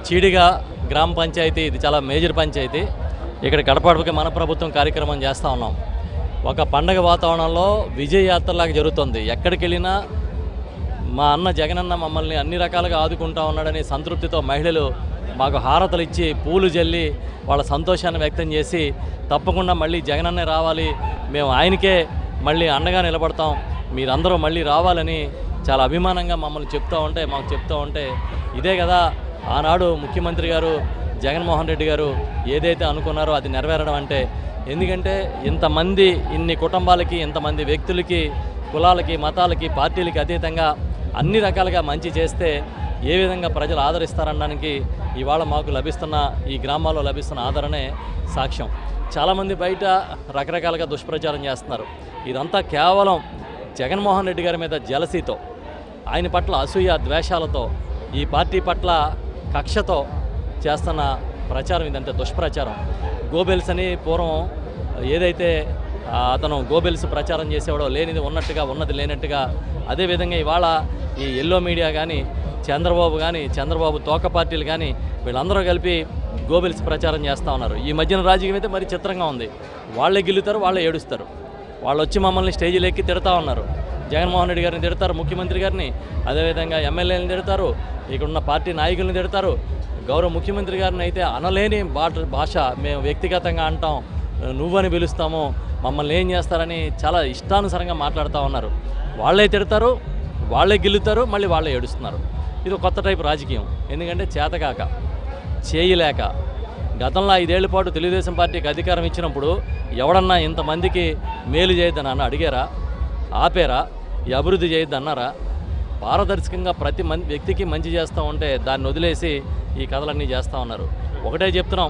చీడిగా గ్రామ పంచాయతీ ఇది చాలా మేజర్ పంచాయతీ ఇక్కడ గడపడపకి మన ప్రభుత్వం కార్యక్రమం చేస్తూ ఉన్నాం ఒక పండగ వాతావరణంలో విజయ యాత్రలాగా జరుగుతుంది ఎక్కడికి వెళ్ళినా మా అన్న జగనన్న మమ్మల్ని అన్ని రకాలుగా ఆదుకుంటా ఉన్నాడని సంతృప్తితో మహిళలు మాకు హారతలు ఇచ్చి పూలు జల్లి వాళ్ళ సంతోషాన్ని వ్యక్తం చేసి తప్పకుండా మళ్ళీ జగనన్నే రావాలి మేము ఆయనకే మళ్ళీ అండగా నిలబడతాం మీరందరూ మళ్ళీ రావాలని చాలా అభిమానంగా మమ్మల్ని చెప్తూ ఉంటే మాకు చెప్తూ ఉంటే ఇదే కదా ఆనాడు ముఖ్యమంత్రి గారు జగన్మోహన్ రెడ్డి గారు ఏదైతే అనుకున్నారో అది నెరవేరడం అంటే ఎందుకంటే ఇంతమంది ఇన్ని కుటుంబాలకి ఇంతమంది వ్యక్తులకి కులాలకి మతాలకి పార్టీలకి అతీతంగా అన్ని రకాలుగా మంచి చేస్తే ఏ విధంగా ప్రజలు ఆదరిస్తారనడానికి ఇవాళ మాకు లభిస్తున్న ఈ గ్రామాల్లో లభిస్తున్న ఆదరణే సాక్ష్యం చాలామంది బయట రకరకాలుగా దుష్ప్రచారం చేస్తున్నారు ఇదంతా కేవలం జగన్మోహన్ రెడ్డి గారి మీద జలసీతో ఆయన పట్ల అసూయ ద్వేషాలతో ఈ పార్టీ పట్ల కక్షతో చేస్తున్న ప్రచారం ఇదంటే దుష్ప్రచారం గోబెల్స్ అని పూర్వం ఏదైతే ఆ, అతను గోబెల్స్ ప్రచారం చేసేవాడో లేనిది ఉన్నట్టుగా ఉన్నది లేనట్టుగా అదేవిధంగా ఇవాళ ఈ ఎల్లో మీడియా కానీ చంద్రబాబు కానీ చంద్రబాబు తోక పార్టీలు కానీ వీళ్ళందరూ కలిపి గోబెల్స్ ప్రచారం చేస్తూ ఉన్నారు ఈ మధ్యన రాజకీయం అయితే మరి చిత్రంగా ఉంది వాళ్ళే గిల్లుతారు వాళ్ళే ఏడుస్తారు వాళ్ళు వచ్చి మమ్మల్ని స్టేజీలు ఎక్కి తిడతా ఉన్నారు జగన్మోహన్ రెడ్డి గారిని తిడతారు ముఖ్యమంత్రి గారిని అదేవిధంగా ఎమ్మెల్యేలను తిడతారు ఇక్కడ ఉన్న పార్టీ నాయకులను తిడతారు గౌరవ ముఖ్యమంత్రి గారిని అయితే అనలేని బాట భాష మేము వ్యక్తిగతంగా అంటాం నువ్వని పిలుస్తాము మమ్మల్ని ఏం చేస్తారని చాలా ఇష్టానుసారంగా మాట్లాడుతూ ఉన్నారు వాళ్ళే తిడతారు వాళ్ళే గిల్లుతారు మళ్ళీ వాళ్ళే ఏడుస్తున్నారు ఇది ఒక కొత్త టైపు రాజకీయం ఎందుకంటే చేతకాక చేయలేక గతంలో ఐదేళ్ల పాటు తెలుగుదేశం పార్టీకి అధికారం ఇచ్చినప్పుడు ఎవడన్నా ఇంతమందికి మేలు చేయొద్దని అన్న అడిగారా ఆపేరా ఈ అభివృద్ధి చేయొద్దు అన్నారా పారదర్శకంగా ప్రతి మంది వ్యక్తికి మంచి చేస్తూ ఉంటే దాన్ని వదిలేసి ఈ కథలన్నీ చేస్తూ ఉన్నారు ఒకటే చెప్తున్నాం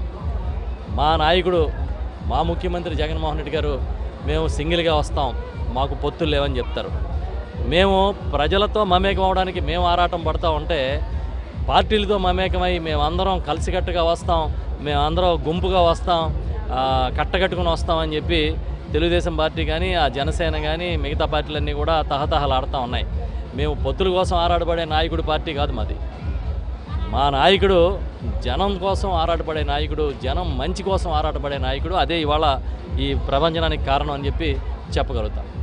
మా నాయకుడు మా ముఖ్యమంత్రి జగన్మోహన్ రెడ్డి గారు మేము సింగిల్గా వస్తాం మాకు పొత్తులు లేవని చెప్తారు మేము ప్రజలతో మమేకం అవడానికి మేము ఆరాటం పడతా ఉంటే పార్టీలతో మమేకమై మేమందరం కలిసికట్టుగా వస్తాం మేమందరం గుంపుగా వస్తాం ఆ, కట్టకట్టుకుని వస్తామని చెప్పి తెలుగుదేశం పార్టీ కానీ ఆ జనసేన కానీ మిగతా పార్టీలన్నీ కూడా తహతహలాడుతూ ఉన్నాయి మేము పొత్తుల కోసం ఆరాటపడే నాయకుడు పార్టీ కాదు మాది మా నాయకుడు జనం కోసం ఆరాటపడే నాయకుడు జనం మంచి కోసం ఆరాటపడే నాయకుడు అదే ఇవాళ ఈ ప్రపంచనానికి కారణం అని చెప్పి చెప్పగలుగుతాం